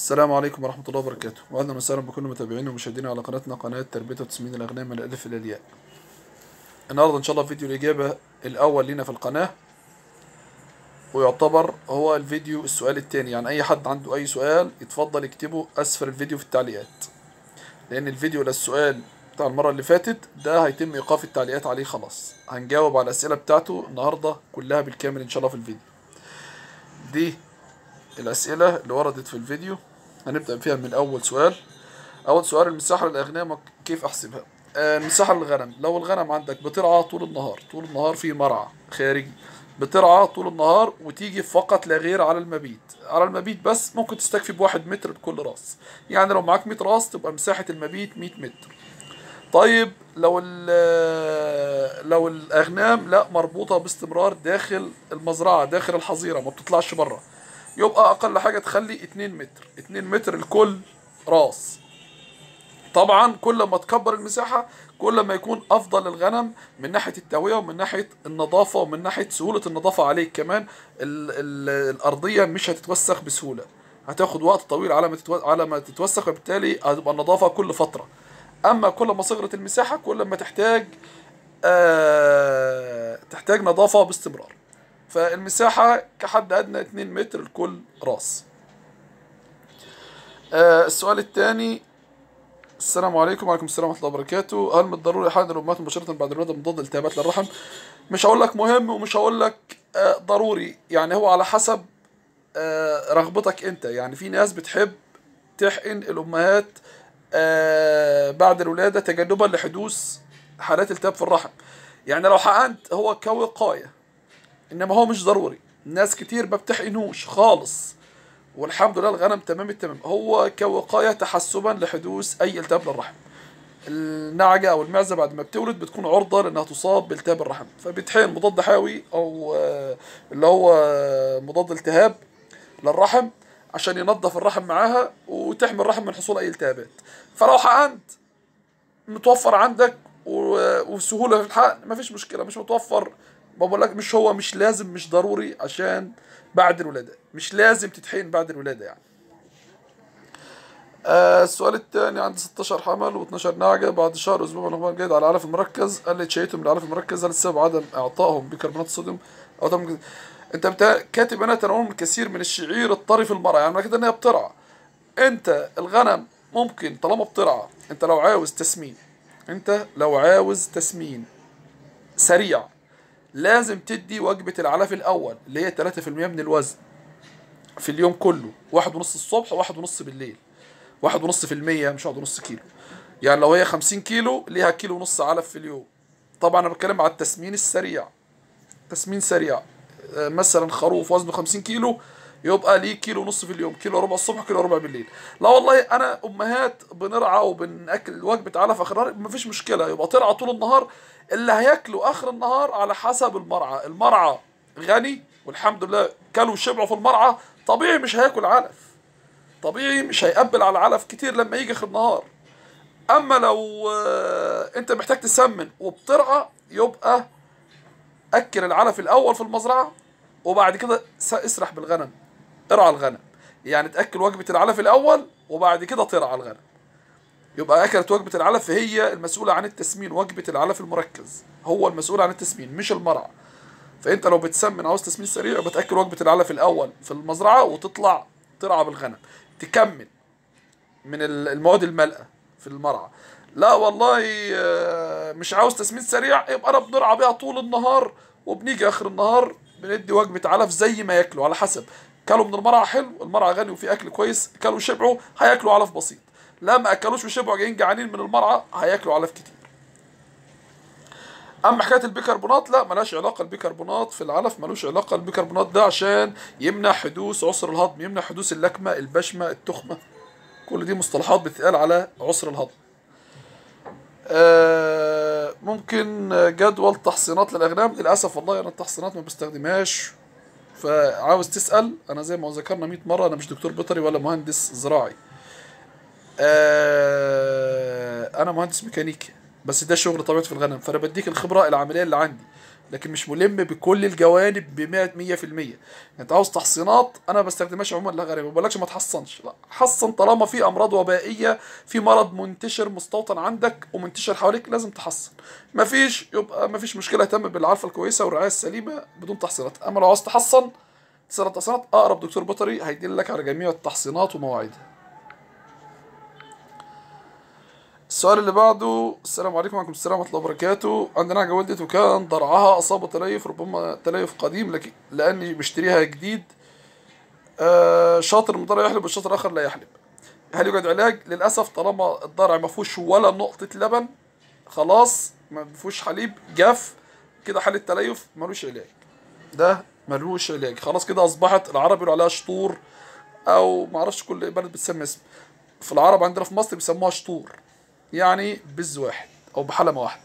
السلام عليكم ورحمة الله وبركاته وأهلا وسهلا بكل متابعينا ومشاهدينا على قناتنا قناة تربية وتسمين الأغنام من الألف إلى الياء النهاردة إن شاء الله فيديو الإجابة الأول لينا في القناة ويعتبر هو الفيديو السؤال التاني يعني أي حد عنده أي سؤال يتفضل يكتبه أسفل الفيديو في التعليقات لأن الفيديو ولا السؤال بتاع المرة اللي فاتت ده هيتم إيقاف التعليقات عليه خلاص هنجاوب على الأسئلة بتاعته النهاردة كلها بالكامل إن شاء الله في الفيديو دي الأسئلة اللي وردت في الفيديو هنبدأ فيها من أول سؤال أول سؤال المساحة للأغنام كيف أحسبها آه، المساحة للغنم لو الغنم عندك بترعى طول النهار طول النهار في مرعى خارجي بترعى طول النهار وتيجي فقط لا غير على المبيت على المبيت بس ممكن تستكفي بواحد متر بكل راس يعني لو معاك 100 راس تبقى مساحة المبيت 100 متر طيب لو ال- لو الاغنام لا مربوطه باستمرار داخل المزرعه داخل الحظيره ما بتطلعش بره يبقى اقل حاجه تخلي 2 متر 2 متر لكل راس طبعا كل ما تكبر المساحه كل ما يكون افضل للغنم من ناحيه التهويه ومن ناحيه النظافه ومن ناحيه سهوله النظافه عليك كمان ال ال الارضيه مش هتتوسخ بسهوله هتاخد وقت طويل على ما تتو... على ما تتوسخ وبالتالي هتبقى النظافه كل فتره اما كل ما صغرت المساحه كل ما تحتاج آه تحتاج نظافه باستمرار فالمساحه كحد ادنى 2 متر لكل راس آه السؤال الثاني السلام عليكم وعليكم السلام ورحمه الله وبركاته هل من الضروري حقن الامهات مباشره بعد الولاده مضاد التهابات للرحم مش هقول لك مهم ومش هقول لك آه ضروري يعني هو على حسب آه رغبتك انت يعني في ناس بتحب تحقن الامهات آه بعد الولاده تجنبا لحدوث حالات التهاب في الرحم يعني لو حقنت هو كوقايه انما هو مش ضروري ناس كتير ما بتحقنوش خالص والحمد لله الغنم تمام التمام هو كوقايه تحسبا لحدوث اي التهاب للرحم النعجه او المعزه بعد ما بتولد بتكون عرضه لانها تصاب بالتهاب الرحم فبتحقن مضاد حيوي او آه، اللي هو آه، مضاد التهاب للرحم عشان ينظف الرحم معاها وتحمي الرحم من حصول اي التهابات فلو حقنت متوفر عندك و- وسهوله في الحقن مفيش مشكله مش متوفر ما بقول لك مش هو مش لازم مش ضروري عشان بعد الولاده مش لازم تتحقن بعد الولاده يعني آه السؤال الثاني عندي 16 حمل و12 نعجة بعد شهر أسبوع من الأخبار جيد على العلف المركز قال لي تشيتهم بالعلف المركز هل السبب عدم إعطائهم بيكربونات الصوديوم أو تم أنت بتا... كاتب أنا تناول كثير من الشعير الطري في المرأة يعني معنى كده إن هي بترعى أنت الغنم ممكن طالما بترعى أنت لو عاوز تسمين أنت لو عاوز تسمين سريع لازم تدي وجبة العلف الأول اللي هي 3% من الوزن في اليوم كله واحد ونص الصبح وواحد ونص بالليل واحد ونص في المية مش واحد ونص كيلو يعني لو هي خمسين كيلو ليها كيلو ونص علف في اليوم طبعا انا بتكلم على التسمين السريع تسمين سريع آه، مثلا خروف وزنه خمسين كيلو يبقى ليه كيلو ونص في اليوم كيلو ربع الصبح كيلو ربع بالليل لا والله انا امهات بنرعى وبناكل وجبه علف اخر النهار مفيش مشكله يبقى ترعى طول النهار اللي هياكلوا اخر النهار على حسب المرعى المرعى غني والحمد لله كلوا وشبعوا في المرعى طبيعي مش هياكل علف طبيعي مش هيقبل على علف كتير لما يجي اخر النهار اما لو آه، انت محتاج تسمن وبترعى يبقى اكل العلف الاول في المزرعه وبعد كده س- اسرح بالغنم ارعى الغنم يعني تاكل وجبه العلف الاول وبعد كده ترعى الغنم يبقى اكلت وجبه العلف هي المسؤوله عن التسمين وجبه العلف المركز هو المسؤول عن التسمين مش المرعى فانت لو بتسمن عاوز تسمين سريع يبقى تاكل وجبه العلف الاول في المزرعه وتطلع ترعى بالغنم تكمل من ال- المواد المالئه في المرعى لا والله آه، مش عاوز تسمين سريع يبقى انا بنرعى بيها طول النهار وبنيجي اخر النهار بندي وجبه علف زي ما ياكلوا على حسب كلوا من المرعى حلو المرعى غني وفيه اكل كويس كلوا شبعوا هياكلوا علف بسيط لا ما اكلوش وشبعوا جايين جعانين من المرعى هياكلوا علف كتير اما حكايه البيكربونات لا ملهاش علاقه البيكربونات في العلف ملوش علاقه البيكربونات ده عشان يمنع حدوث عسر الهضم يمنع حدوث اللكمه البشمه التخمه كل دي مصطلحات بتتقال على عسر الهضم آه، ممكن جدول تحصينات للاغنام للاسف والله انا التحصينات ما بستخدمهاش فعاوز تسال انا زي ما ذكرنا 100 مره انا مش دكتور بيطري ولا مهندس زراعي آه، انا مهندس ميكانيكي بس ده شغل طبيعته في الغنم فانا بديك الخبره العمليه اللي عندي لكن مش ملم بكل الجوانب ب 100% انت عاوز تحصينات انا ما بستخدمهاش عموما لا غير ما بقولكش ما تحصنش لا حصن طالما في امراض وبائيه في مرض منتشر مستوطن عندك ومنتشر حواليك لازم تحصن ما فيش يبقى ما فيش مشكله اهتم بالعرفه الكويسه والرعايه السليمه بدون تحصينات اما لو عاوز تحصن تسال التحصينات اقرب دكتور بيطري هيدلك على جميع التحصينات ومواعيدها السؤال اللي بعده السلام عليكم وعليكم السلام ورحمة الله وبركاته عندنا حاجة ولدت وكان ضرعها أصاب تليف ربما تليف قديم لكن لأني مشتريها جديد آه شاطر المضارع يحلب والشاطر الآخر لا يحلب هل يوجد علاج؟ للأسف طالما الضرع ما فيهوش ولا نقطة لبن خلاص ما فيهوش حليب جاف كده حالة تليف ملوش علاج ده ملوش علاج خلاص كده أصبحت العرب يقولوا عليها شطور أو معرفش كل بلد بتسمي اسم في العرب عندنا في مصر بيسموها شطور يعني بز واحد او بحلمه واحده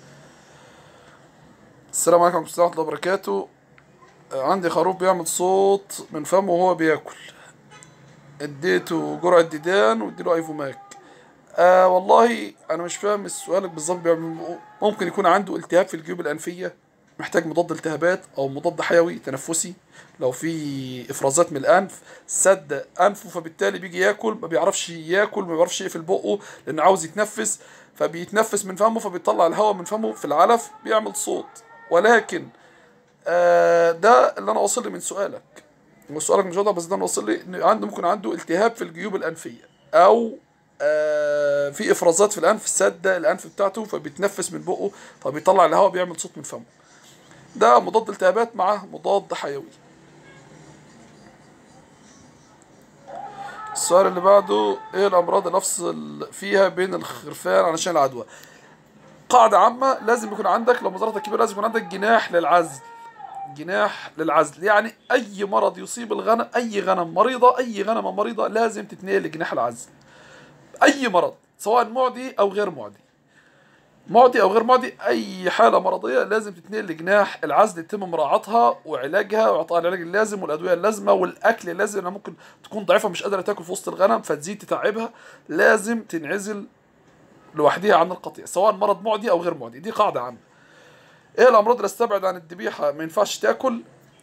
السلام عليكم ورحمه الله وبركاته عندي خروف بيعمل صوت من فمه وهو بياكل اديته جرعه ديدان واديله ايفوماك آه والله انا مش فاهم السؤالك بالظبط بيعمل ممكن يكون عنده التهاب في الجيوب الانفيه محتاج مضاد التهابات او مضاد حيوي تنفسي لو في افرازات من الانف سد انفه فبالتالي بيجي ياكل ما بيعرفش ياكل ما بيعرفش يقفل بقه لانه عاوز يتنفس فبيتنفس من فمه فبيطلع الهواء من فمه في العلف بيعمل صوت ولكن آه ده اللي انا واصل لي من سؤالك وسؤالك مش واضح بس ده انا واصل لي ان عنده ممكن عنده التهاب في الجيوب الانفيه او آه في افرازات في الانف سد الانف بتاعته فبيتنفس من بقه فبيطلع الهواء بيعمل صوت من فمه ده مضاد التهابات مع مضاد حيوي السؤال اللي بعده ايه الامراض اللي افصل فيها بين الخرفان علشان العدوى قاعدة عامة لازم يكون عندك لو مزرعتك كبيرة لازم يكون عندك جناح للعزل جناح للعزل يعني اي مرض يصيب الغنم اي غنم مريضة اي غنمة مريضة لازم تتنقل لجناح العزل اي مرض سواء معدي او غير معدي معدي او غير معدي اي حاله مرضيه لازم تتنقل لجناح العزل يتم مراعاتها وعلاجها واعطائها العلاج اللازم والادويه اللازمه والاكل اللازم انها ممكن تكون ضعيفه مش قادره تاكل في وسط الغنم فتزيد تتعبها لازم تنعزل لوحدها عن القطيع سواء مرض معدي او غير معدي دي قاعده عامه ايه الامراض اللي استبعد عن الذبيحه ما ينفعش تاكل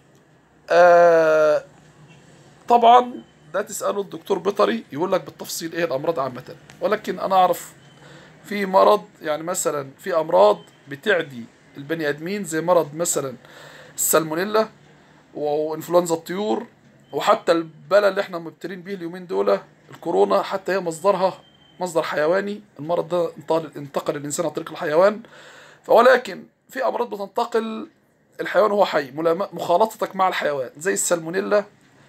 آه طبعا ده تساله الدكتور بيطري يقول لك بالتفصيل ايه الامراض عامه ولكن انا اعرف في مرض يعني مثلا في امراض بتعدي البني ادمين زي مرض مثلا السالمونيلا وانفلونزا الطيور وحتى البلا اللي احنا مبتلين بيه اليومين دول الكورونا حتى هي مصدرها مصدر حيواني المرض ده انتقل انتقل الانسان عن طريق الحيوان ولكن في امراض بتنتقل الحيوان وهو حي مخالطتك مع الحيوان زي السالمونيلا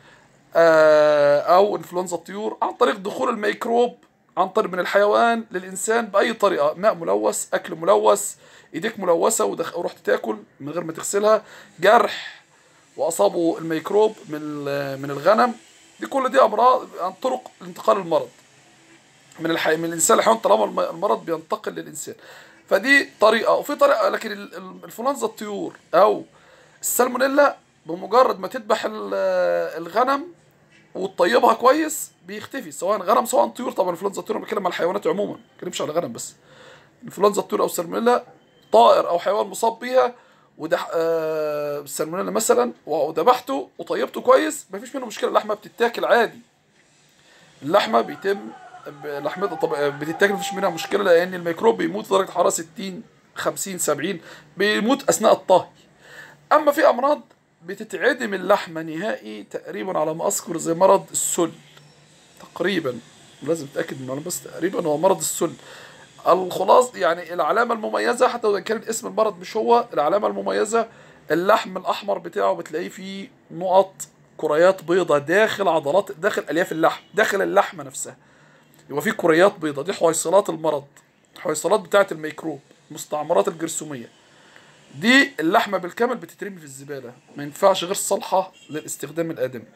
او انفلونزا الطيور عن طريق دخول الميكروب عن طريق من الحيوان للإنسان بأي طريقة ماء ملوث أكل ملوث إيديك ملوثة ودخ... ورحت تاكل من غير ما تغسلها جرح وأصابه الميكروب من من الغنم دي كل دي أمراض عن طرق انتقال المرض من الحي... من الإنسان للحيوان طالما المرض بينتقل للإنسان فدي طريقة وفي طريقة لكن الانفلونزا الطيور أو السالمونيلا بمجرد ما تذبح الغنم وتطيبها كويس بيختفي سواء غنم سواء طيور طبعا انفلونزا الطيور بتكلم على الحيوانات عموما ما بتكلمش على الغنم بس انفلونزا الطيور او السالمونيلا طائر او حيوان مصاب بيها ودح آه السالمونيلا مثلا وذبحته وطيبته كويس مفيش منه مشكله اللحمه بتتاكل عادي اللحمه بيتم لحمتها طب بتتاكل مفيش منها مشكله لان الميكروب بيموت درجه حراره 60 50 70 بيموت اثناء الطهي اما في امراض بتتعدم اللحمه نهائي تقريبا على ما اذكر زي مرض السل تقريبا لازم تتاكد من بس تقريبا هو مرض السل الخلاص يعني العلامه المميزه حتى لو كان اسم المرض مش هو العلامه المميزه اللحم الاحمر بتاعه بتلاقيه فيه نقط كريات بيضة داخل عضلات داخل الياف اللحم داخل اللحمه نفسها يبقى في كريات بيضة دي حويصلات المرض حويصلات بتاعه الميكروب مستعمرات الجرثوميه دي اللحمه بالكامل بتترمي في الزباله ما ينفعش غير صالحه للاستخدام الادمي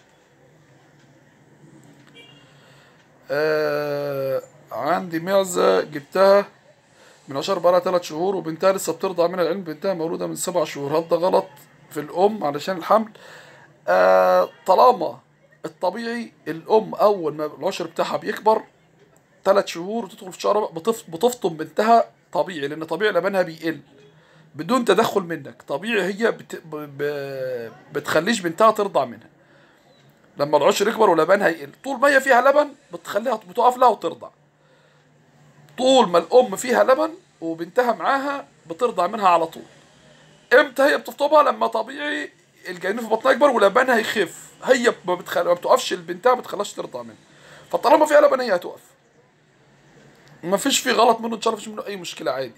آه عندي معزه جبتها من عشر بقالها ثلاث شهور وبنتها لسه بترضع من العلم بنتها مولوده من سبع شهور هل ده غلط في الام علشان الحمل آه طالما الطبيعي الام اول ما العشر بتاعها بيكبر ثلاث شهور وتدخل في شهر بتفطم بنتها طبيعي لان طبيعي لبنها بيقل بدون تدخل منك طبيعي هي بت... ب... ب... بتخليش بنتها ترضع منها لما العشر يكبر ولبنها يقل طول ما هي فيها لبن بتخليها بتقف لها وترضع طول ما الام فيها لبن وبنتها معاها بترضع منها على طول امتى هي بتفطمها لما طبيعي الجنين في بطنها يكبر ولبنها يخف هي ما, بتخل... ما بتقفش لبنتها ما بتخليهاش ترضع منها فطالما فيها لبن هي هتقف ما فيش فيه غلط منه ان شاء الله مفيش منه اي مشكله عادي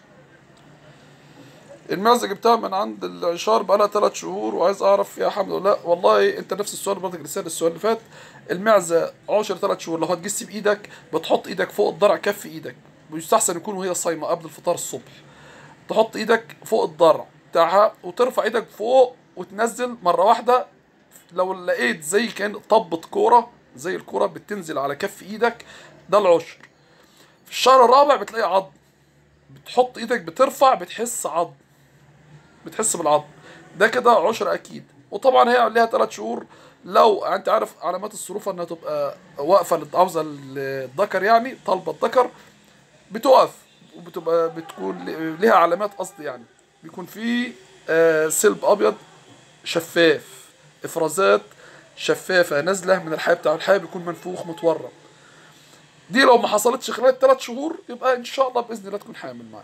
المعزه جبتها من عند العشار بقالها ثلاث شهور وعايز اعرف فيها حمل ولا لا والله انت نفس السؤال برضك لسه السؤال اللي فات المعزه عشر ثلاث شهور لو هتجس بايدك بتحط ايدك فوق الضرع كف ايدك ويستحسن يكون وهي صايمه قبل الفطار الصبح تحط ايدك فوق الضرع بتاعها وترفع ايدك فوق وتنزل مره واحده لو لقيت زي كان طبة كوره زي الكوره بتنزل على كف ايدك ده العشر في الشهر الرابع بتلاقي عظم بتحط ايدك بترفع بتحس عظم بتحس بالعظم ده كده عشر اكيد وطبعا هي ليها ثلاث شهور لو انت عارف علامات الصروفه انها تبقى واقفه عاوزه الذكر يعني طالبه الذكر بتقف وبتبقى بتكون ليها علامات قصدي يعني بيكون في آه سلب ابيض شفاف افرازات شفافه نازله من الحي بتاع الحي بيكون منفوخ متورم دي لو ما حصلتش خلال الثلاث شهور يبقى ان شاء الله باذن الله تكون حامل معاك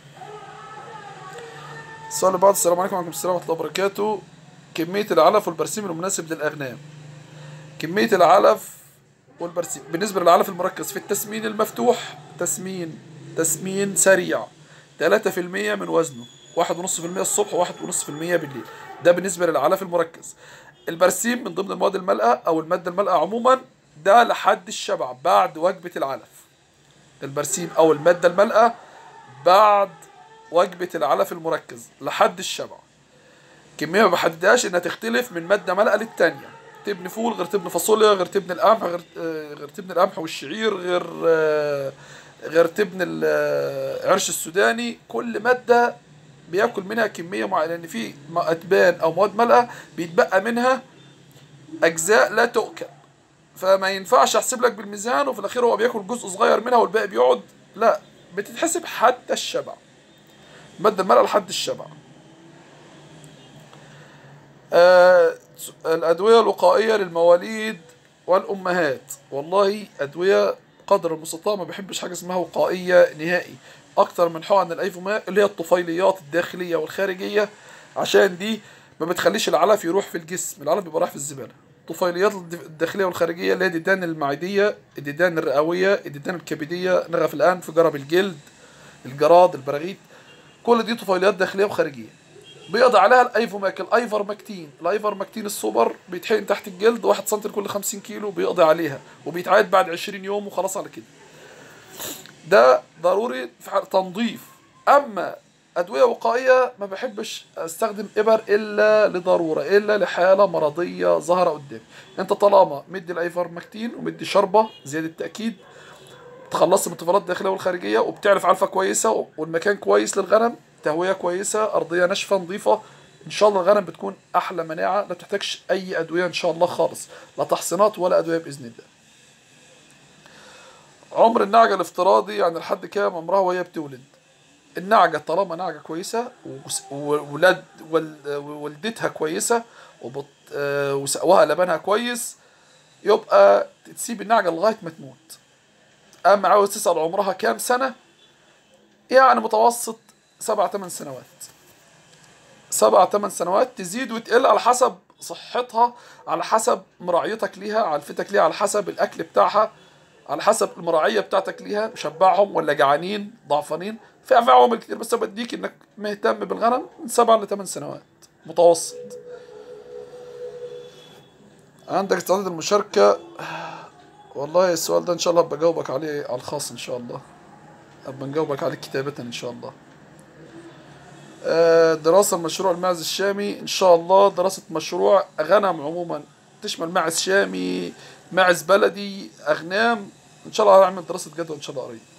السؤال اللي بعد السلام عليكم وعليكم السلام ورحمه الله وبركاته كميه العلف والبرسيم المناسب للاغنام كميه العلف والبرسيم بالنسبه للعلف المركز في التسمين المفتوح تسمين تسمين سريع 3% من وزنه 1.5% الصبح و1.5% بالليل ده بالنسبه للعلف المركز البرسيم من ضمن المواد المالئه او الماده المالئه عموما ده لحد الشبع بعد وجبه العلف البرسيم او الماده المالئه بعد وجبه العلف المركز لحد الشبع كميه ما بحددهاش انها تختلف من ماده مالئه للتانيه تبن فول غير تبن فاصوليا غير تبن القمح غير غير تبن القمح والشعير غير غير تبن العرش السوداني كل ماده بياكل منها كميه معينه لان في اتبان او مواد مالئه بيتبقى منها اجزاء لا تؤكل فما ينفعش احسب لك بالميزان وفي الاخير هو بياكل جزء صغير منها والباقي بيقعد لا بتتحسب حتى الشبع مادة الملأ لحد الشبع آه الأدوية الوقائية للمواليد والأمهات والله أدوية قدر المستطاع ما بحبش حاجة اسمها وقائية نهائي أكتر من حقن الأيفوماء اللي هي الطفيليات الداخلية والخارجية عشان دي ما بتخليش العلف يروح في الجسم العلف بيبقى رايح في الزبالة الطفيليات الداخلية والخارجية اللي هي الديدان المعدية الديدان الرئوية الديدان الكبدية نغف الأنف جرب الجلد الجراد البراغيث كل دي طفيليات داخليه وخارجيه بيقضي عليها الايفوماك الايفر ماكتين الايفر ماكتين السوبر بيتحقن تحت الجلد 1 سم لكل 50 كيلو بيقضي عليها وبيتعاد بعد 20 يوم وخلاص على كده ده ضروري في تنظيف اما ادويه وقائيه ما بحبش استخدم ابر الا لضروره الا لحاله مرضيه ظاهره قدامي انت طالما مدي الايفر ماكتين ومدي شربه زياده تاكيد تخلصت من الطفولات الداخليه والخارجيه وبتعرف علفه كويسه والمكان كويس للغنم تهويه كويسه ارضيه ناشفه نظيفه ان شاء الله الغنم بتكون احلى مناعه لا تحتاجش اي ادويه ان شاء الله خالص لا تحصينات ولا ادويه باذن الله عمر النعجه الافتراضي يعني لحد كام عمرها وهي بتولد النعجه طالما نعجه كويسه وولاد والدتها كويسه وبط وسقوها لبنها كويس يبقى تسيب النعجه لغايه ما تموت أما عاوز تسأل عمرها كام سنة يعني متوسط سبع ثمان سنوات سبع ثمان سنوات تزيد وتقل على حسب صحتها على حسب مراعيتك ليها علفتك ليها على حسب الأكل بتاعها على حسب المراعية بتاعتك ليها مشبعهم ولا جعانين ضعفانين في عوامل كتير بس بديك انك مهتم بالغنم من سبع لثمان سنوات متوسط عندك استعداد المشاركة والله السؤال ده ان شاء الله بجاوبك عليه على الخاص ان شاء الله ابقى نجاوبك عليه كتابة ان شاء الله دراسة مشروع الماعز الشامي ان شاء الله دراسة مشروع غنم عموما تشمل ماعز شامي ماعز بلدي اغنام ان شاء الله هعمل دراسة جدوى ان شاء الله قريب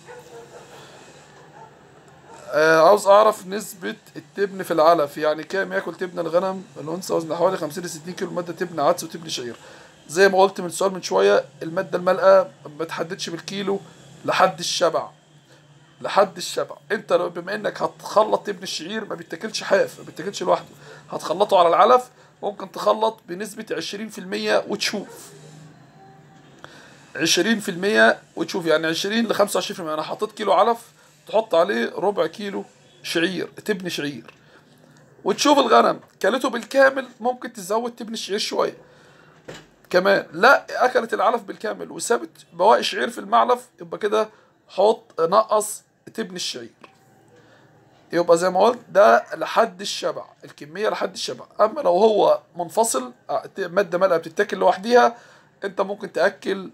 عاوز اعرف نسبة التبن في العلف يعني كام ياكل تبن الغنم الانثى وزن حوالي 50 ل 60 كيلو مادة تبن عدس وتبن شعير زي ما قلت من السؤال من شويه الماده المالئه ما بتحددش بالكيلو لحد الشبع لحد الشبع انت لو بما انك هتخلط تبن الشعير ما بيتاكلش حاف ما بيتاكلش لوحده هتخلطه على العلف ممكن تخلط بنسبة 20% وتشوف 20% وتشوف يعني 20 ل 25% انا حطيت كيلو علف تحط عليه ربع كيلو شعير تبن شعير وتشوف الغنم كلته بالكامل ممكن تزود تبن الشعير شويه كمان لا اكلت العلف بالكامل وسابت بواقي شعير في المعلف يبقى كده حط نقص تبن الشعير يبقى زي ما قلت ده لحد الشبع الكميه لحد الشبع اما لو هو منفصل آه، ماده مالئه بتتاكل لوحديها انت ممكن تاكل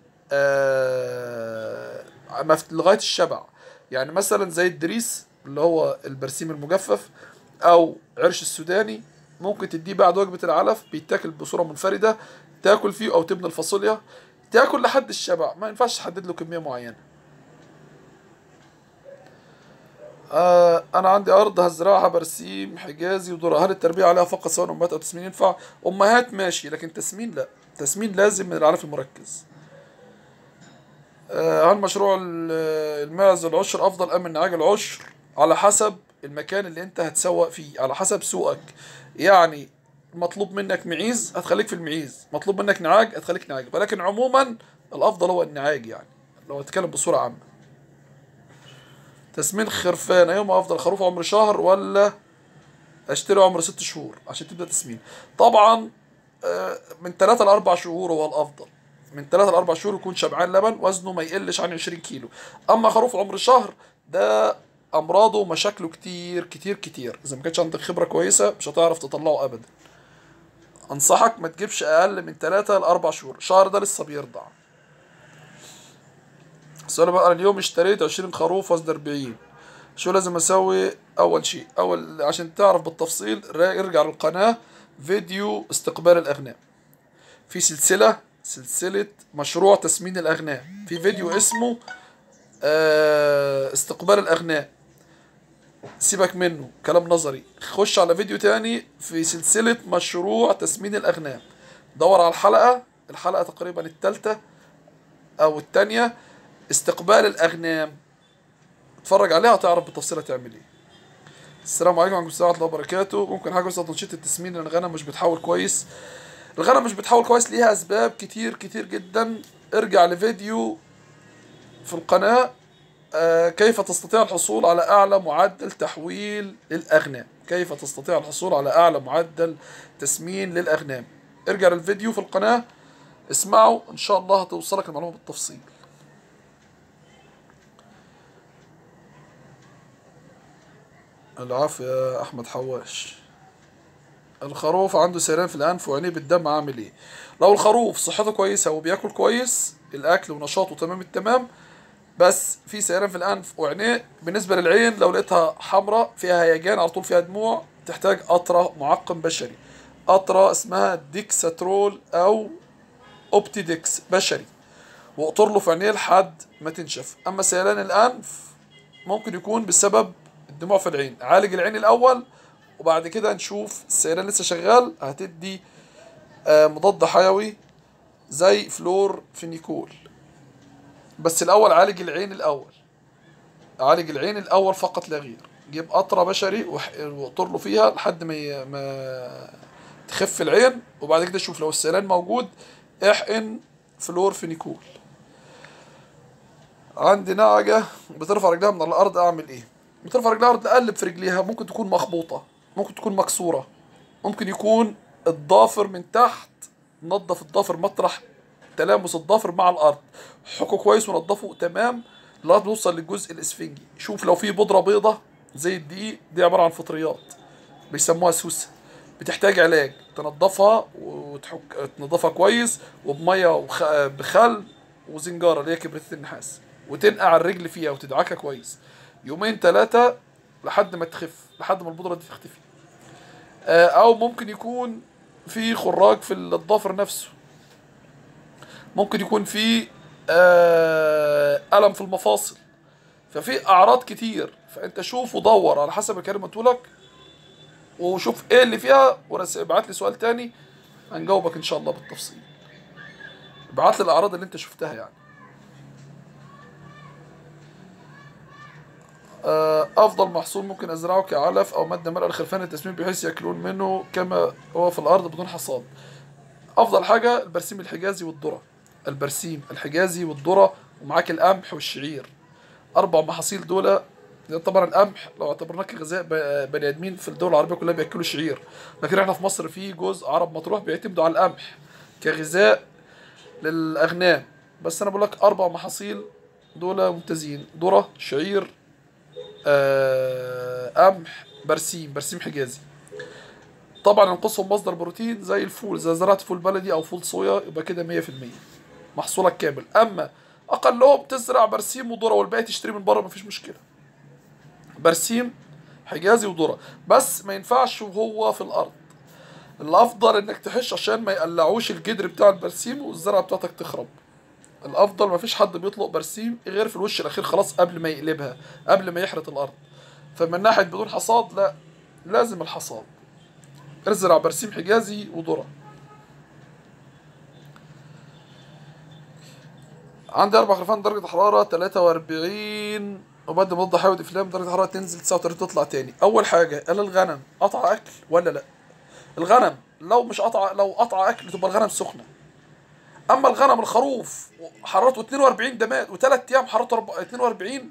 آه مف- لغايه الشبع يعني مثلا زي الدريس اللي هو البرسيم المجفف او عرش السوداني ممكن تديه بعد وجبه العلف بيتاكل بصوره منفرده تاكل فيه او تبني الفاصوليا تاكل لحد الشبع ما ينفعش تحدد له كميه معينه آه انا عندي ارض هزرعها برسيم حجازي وذره هل التربيه عليها فقط سواء امهات او تسمين ينفع امهات ماشي لكن تسمين لا تسمين لازم من العلف المركز آه هل مشروع ال- الماعز العشر افضل ام النعاج العشر على حسب المكان اللي انت هتسوق فيه على حسب سوقك يعني مطلوب منك معيز هتخليك في المعيز مطلوب منك نعاج هتخليك نعاج ولكن عموما الافضل هو النعاج يعني لو هتكلم بصوره عامه تسمين خرفان ايهما افضل خروف عمر شهر ولا اشتري عمر ست شهور عشان تبدا تسمين طبعا آه، من ثلاثة لأربع شهور هو الأفضل من ثلاثة لأربع شهور يكون شبعان لبن وزنه ما يقلش عن 20 كيلو أما خروف عمر شهر ده أمراضه ومشاكله كتير كتير كتير إذا ما كانش عندك خبرة كويسة مش هتعرف تطلعه أبدا أنصحك ما تجيبش أقل من ثلاثة لأربع شهور شهر ده لسه بيرضع السؤال بقى أنا اليوم اشتريت 20 خروف وزن 40 شو لازم اسوي اول شيء اول عشان تعرف بالتفصيل را- ارجع للقناه فيديو استقبال الاغنام في سلسله سلسله مشروع تسمين الاغنام في فيديو اسمه آه، استقبال الاغنام سيبك منه كلام نظري خش على فيديو تاني في سلسله مشروع تسمين الاغنام دور على الحلقه الحلقه تقريبا الثالثه او الثانيه استقبال الاغنام اتفرج عليها هتعرف بالتفصيل هتعمل ايه السلام عليكم ورحمه الله الله وبركاته ممكن حاجه بسيطه تنشيط التسمين لان الغنم مش بتحول كويس الغنم مش بتحول كويس ليها اسباب كتير كتير جدا ارجع لفيديو في القناه آه، كيف تستطيع الحصول على اعلى معدل تحويل للاغنام كيف تستطيع الحصول على اعلى معدل تسمين للاغنام ارجع للفيديو في القناه اسمعه ان شاء الله هتوصلك المعلومه بالتفصيل العفو يا احمد حواش الخروف عنده سيران في الانف وعينيه بالدم عامل ايه لو الخروف صحته كويسه وبياكل كويس الاكل ونشاطه تمام التمام بس في سيران في الانف وعينيه بالنسبه للعين لو لقيتها حمراء فيها هيجان على طول فيها دموع تحتاج قطره معقم بشري قطره اسمها ديكساترول او اوبتيدكس بشري واقطر له في عينيه لحد ما تنشف اما سيلان الانف ممكن يكون بسبب الدموع في العين عالج العين الاول وبعد كده نشوف السيلان لسه شغال هتدي آه، مضاد حيوي زي فلور فينيكول بس الاول عالج العين الاول عالج العين الاول فقط لا غير جيب قطره بشري وح- واقطر له فيها لحد ما ي- ما تخف العين وبعد كده شوف لو السيلان موجود احقن فلور فينيكول عندي نعجة بترفع رجلها من الأرض أعمل إيه؟ بترفع رجلها من الأرض أقلب في رجليها ممكن تكون مخبوطة ممكن تكون مكسورة ممكن يكون الضافر من تحت نظف الضافر مطرح تلامس الضافر مع الأرض حكوا كويس ونضفه تمام لغاية ما توصل للجزء الإسفنجي شوف لو في بودرة بيضة زي الدقيق دي عبارة عن فطريات بيسموها سوسة بتحتاج علاج تنضفها وتحك تنضفها كويس وبميه وخ... بخل وزنجاره اللي هي كبريت النحاس وتنقع الرجل فيها وتدعكها كويس يومين ثلاثه لحد ما تخف لحد ما البودره دي تختفي آه، او ممكن يكون في خراج في الضافر نفسه ممكن يكون في آه، الم في المفاصل ففي اعراض كتير فانت شوف ودور على حسب الكلمه لك وشوف ايه اللي فيها وابعت لي سؤال تاني هنجاوبك ان شاء الله بالتفصيل ابعت لي الاعراض اللي انت شفتها يعني آه، افضل محصول ممكن ازرعه كعلف او ماده مرئه للخرفان التسمين بحيث ياكلون منه كما هو في الارض بدون حصاد افضل حاجه البرسيم الحجازي والذره البرسيم الحجازي والذره ومعاك القمح والشعير اربع محاصيل دول طبعا القمح لو اعتبرناه كغذاء ب- بني ادمين في الدول العربيه كلها بياكلوا شعير لكن احنا في مصر في جزء عرب مطروح بيعتمدوا على القمح كغذاء للاغنام بس انا بقول لك اربع محاصيل دول ممتازين ذره شعير آه، قمح برسيم برسيم حجازي طبعا ينقصهم مصدر بروتين زي الفول اذا زرعت فول بلدي او فول صويا يبقى كده 100% محصولك كامل اما اقلهم تزرع برسيم وذره والباقي تشتري من بره مفيش مشكله برسيم حجازي وذره بس ما ينفعش وهو في الارض الافضل انك تحش عشان ما يقلعوش الجدر بتاع البرسيم والزرعه بتاعتك تخرب الافضل ما فيش حد بيطلق برسيم غير في الوش الاخير خلاص قبل ما يقلبها قبل ما يحرث الارض فمن ناحيه بدون حصاد لا لازم الحصاد ازرع برسيم حجازي وذره عندي اربع خرفان درجه حراره 43 وبعد ما حيوي افلام درجه الحراره تنزل 39 تطلع تاني اول حاجه هل الغنم قطع اكل ولا لا الغنم لو مش قطع لو قطع اكل تبقى الغنم سخنه اما الغنم الخروف حرارته 42 ده مات وثلاث ايام حرارته أربع- 42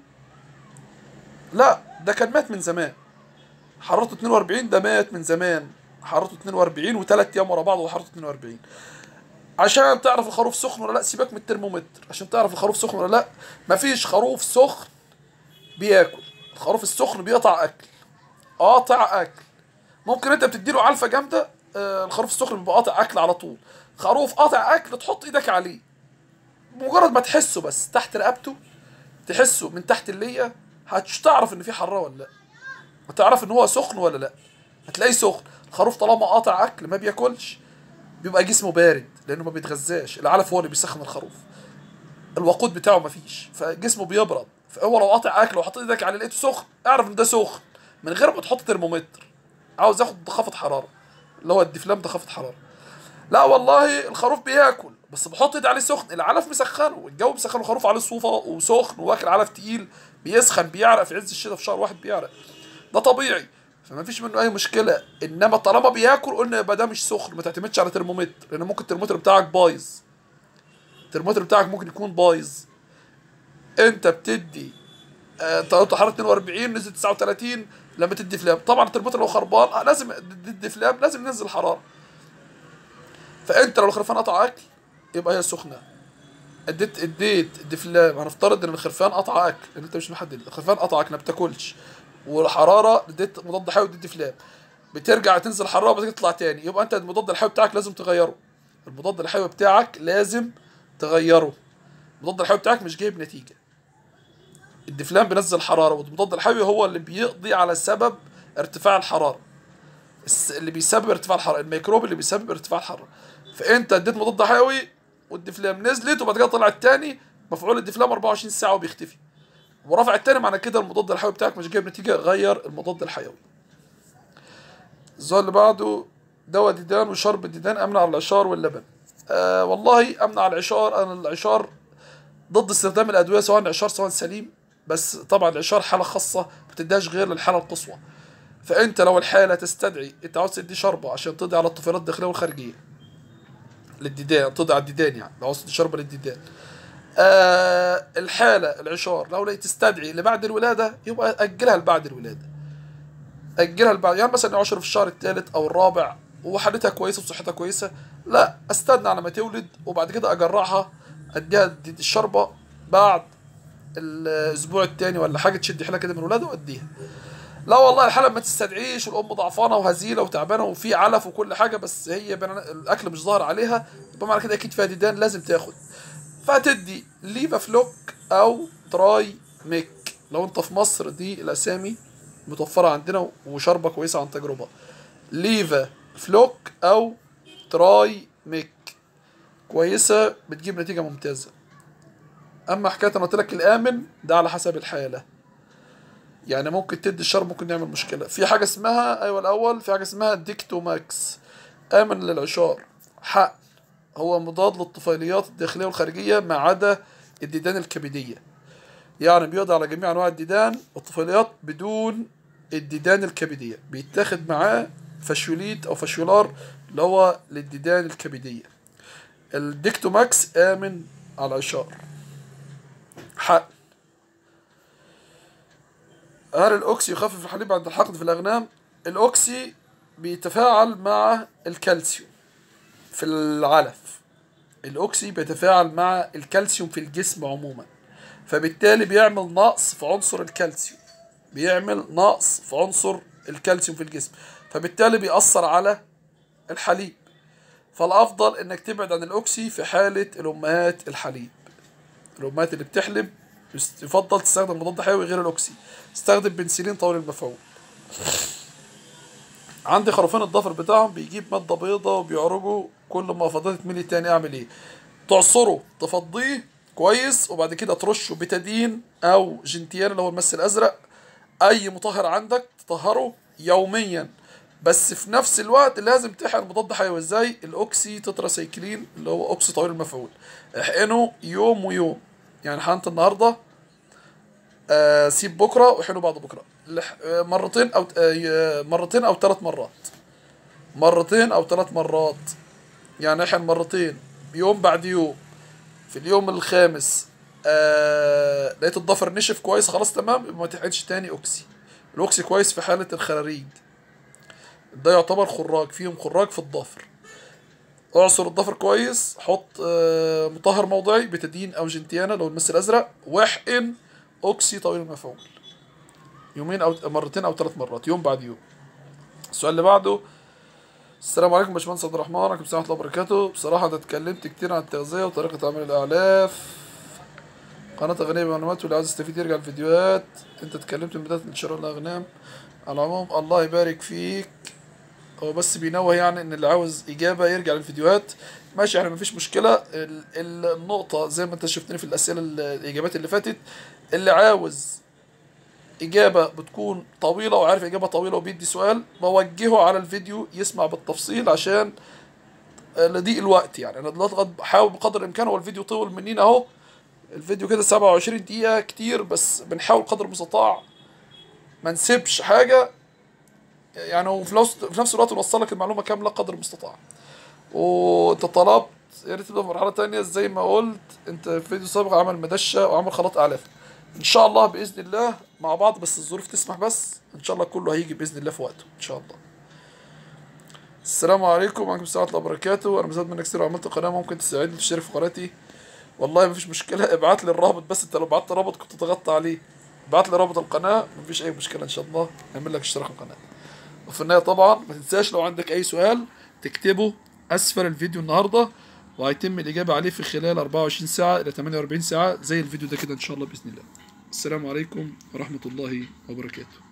لا ده كان مات من زمان حرارته 42 ده مات من زمان حرارته 42 وثلاث ايام ورا بعض وحرارته 42 عشان تعرف الخروف سخن ولا لا سيبك من الترمومتر عشان تعرف الخروف سخن ولا لا مفيش خروف سخن بياكل الخروف السخن بيقطع اكل قاطع اكل ممكن انت بتديله علفه جامده آه، الخروف السخن بيبقى قاطع اكل على طول خروف قاطع اكل تحط ايدك عليه مجرد ما تحسه بس تحت رقبته تحسه من تحت اللية هتعرف ان في حراره ولا لا هتعرف ان هو سخن ولا لا هتلاقيه سخن الخروف طالما قاطع اكل ما بياكلش بيبقى جسمه بارد لانه ما بيتغذاش العلف هو اللي بيسخن الخروف الوقود بتاعه مفيش فجسمه بيبرد فهو لو قاطع اكل وحطيت ايدك عليه لقيته سخن اعرف ان ده سخن من غير ما تحط ترمومتر عاوز ياخد خفض حراره اللي هو الدفلام ده خفض حراره لا والله الخروف بياكل بس بحط ايدي عليه سخن العلف مسخنه والجو مسخن الخروف عليه صوفه وسخن واكل علف تقيل بيسخن بيعرق في عز الشتاء في شهر واحد بيعرق ده طبيعي فما فيش منه اي مشكله انما طالما بياكل قلنا يبقى ده مش سخن ما تعتمدش على ترمومتر لان ممكن الترمومتر بتاعك بايظ الترمومتر بتاعك ممكن يكون بايظ انت بتدي آه، انت قلت حراره 42 نزل 39 لما تدي فلام طبعا الترمومتر لو خربان آه، لازم تدي فلام لازم ينزل حراره فانت لو الخرفان قطع اكل يبقى هي سخنه اديت اديت دفلام هنفترض ان الخرفان قطع اكل لان انت مش محدد الخرفان قطع اكل ما بتاكلش والحراره اديت مضاد حيوي اديت دفلام بترجع تنزل حراره وبعد كده تطلع تاني يبقى انت المضاد الحيوي بتاعك لازم تغيره المضاد الحيوي بتاعك لازم تغيره المضاد الحيوي بتاعك مش جايب نتيجه الدفلام بينزل حراره والمضاد الحيوي هو اللي بيقضي على سبب ارتفاع الحراره الس- اللي بيسبب ارتفاع الحراره الميكروب اللي بيسبب ارتفاع الحراره فانت اديت مضاد حيوي والدفلام نزلت وبعد كده طلع التاني مفعول الدفلام 24 ساعه وبيختفي ورفع التاني معنى كده المضاد الحيوي بتاعك مش جايب نتيجه غير المضاد الحيوي السؤال اللي بعده دواء ديدان وشرب الديدان امنع العشار واللبن آه والله امنع العشار انا العشار ضد استخدام الادويه سواء العشار سواء سليم بس طبعا العشار حاله خاصه ما بتديهاش غير للحاله القصوى فانت لو الحاله تستدعي انت عاوز تدي شربه عشان تقضي على الطفيلات الداخليه والخارجيه للديدان تقضي على الديدان يعني لو عاوز تدي شربه للديدان آه الحاله العشار لو لقيت تستدعي لبعد الولاده يبقى اجلها لبعد الولاده اجلها لبعد يعني مثلا عشر في الشهر الثالث او الرابع وحالتها كويسه وصحتها كويسه لا استنى على ما تولد وبعد كده اجرعها اديها الد- الشربه بعد الاسبوع الثاني ولا حاجه تشد حيلها كده من الولاده واديها لا والله الحاله ما تستدعيش والام ضعفانه وهزيله وتعبانه وفي علف وكل حاجه بس هي بنا- الاكل مش ظاهر عليها يبقى معنى كده اكيد فيها ديدان لازم تاخد فتدي ليفا فلوك او تراي ميك لو انت في مصر دي الاسامي متوفره عندنا وشربه كويسه عن تجربه ليفا فلوك او تراي ميك كويسه بتجيب نتيجه ممتازه اما حكايه انا قلت لك الامن ده على حسب الحاله يعني ممكن تدي الشرب ممكن يعمل مشكله في حاجه اسمها ايوه الاول في حاجه اسمها ديكتوماكس امن للعشار حقن هو مضاد للطفيليات الداخليه والخارجيه ما عدا الديدان الكبديه يعني بيقضي على جميع انواع الديدان والطفيليات بدون الديدان الكبديه بيتاخد معاه فاشيوليت او فاشيولار اللي هو للديدان الكبديه الديكتوماكس امن على العشار حقن هل الاوكسي يخفف الحليب عند الحقن في الاغنام الاوكسي بيتفاعل مع الكالسيوم في العلف الاوكسي بيتفاعل مع الكالسيوم في الجسم عموما فبالتالي بيعمل نقص في عنصر الكالسيوم بيعمل نقص في عنصر الكالسيوم في الجسم فبالتالي بيأثر على الحليب فالافضل انك تبعد عن الاوكسي في حالة الامهات الحليب الامهات اللي بتحلب يفضل تستخدم مضاد حيوي غير الاوكسي استخدم بنسلين طويل المفعول عندي خرفان الضفر بتاعهم بيجيب مادة بيضة وبيعرجوا كل ما فضلت ملي تاني اعمل ايه تعصره تفضيه كويس وبعد كده ترشه بتادين او جنتيان اللي هو المس الازرق اي مطهر عندك تطهره يوميا بس في نفس الوقت لازم تحقن مضاد حيوي ازاي الاوكسي تتراسيكلين اللي هو اوكسي طويل المفعول احقنه يوم ويوم يعني حقنت النهارده آه سيب بكره واحقنه بعد بكره لح- آه، مرتين او آه مرتين او ثلاث مرات مرتين او ثلاث مرات يعني احنا مرتين يوم بعد يوم في اليوم الخامس آه لقيت الضفر نشف كويس خلاص تمام يبقى ما تحقنش تاني اوكسي الاوكسي كويس في حالة الخراريج ده يعتبر خراج فيهم خراج في الضفر اعصر الضفر كويس حط آه مطهر موضعي بتدين او جنتيانا لو المس الازرق واحقن اوكسي طويل المفعول يومين او مرتين او ثلاث مرات يوم بعد يوم السؤال اللي بعده السلام عليكم باشمهندس عبد الرحمن عليكم السلام ورحمه الله وبركاته بصراحه انا اتكلمت كتير عن التغذيه وطريقه عمل الاعلاف قناه غنيه بالمعلومات واللي عايز يستفيد يرجع الفيديوهات انت اتكلمت من بدايه انتشار الاغنام على العموم الله يبارك فيك هو بس بينوه يعني ان اللي عاوز اجابه يرجع للفيديوهات ماشي يعني مفيش مشكله ال- ال- النقطه زي ما انت شفتني في الاسئله ال- الاجابات اللي فاتت اللي عاوز إجابة بتكون طويلة وعارف إجابة طويلة وبيدي سؤال بوجهه على الفيديو يسمع بالتفصيل عشان آه، لضيق الوقت يعني أنا دلوقتي قد- بحاول بقدر الإمكان هو الفيديو طول مننا أهو الفيديو كده 27 دقيقة كتير بس بنحاول قدر المستطاع ما نسيبش حاجة يعني وفي نفس في نفس الوقت نوصل لك المعلومة كاملة قدر المستطاع وانت طلبت يا ريت تبدا في مرحلة تانية زي ما قلت انت في فيديو سابق عمل مدشة وعمل خلاط اعلاف ان شاء الله باذن الله مع بعض بس الظروف تسمح بس ان شاء الله كله هيجي باذن الله في وقته ان شاء الله السلام عليكم وعليكم السلام ورحمه الله وبركاته انا مزاد منك كتير وعملت قناه ممكن تساعدني تشترك في قناتي والله مفيش مشكله ابعت لي الرابط بس انت لو بعت الرابط كنت ضغطت عليه ابعت لي رابط القناه مفيش اي مشكله ان شاء الله نعمل لك اشتراك في القناه وفي النهايه طبعا ما تنساش لو عندك اي سؤال تكتبه اسفل الفيديو النهارده وهيتم الاجابه عليه في خلال 24 ساعه الى 48 ساعه زي الفيديو ده كده ان شاء الله باذن الله السلام عليكم ورحمه الله وبركاته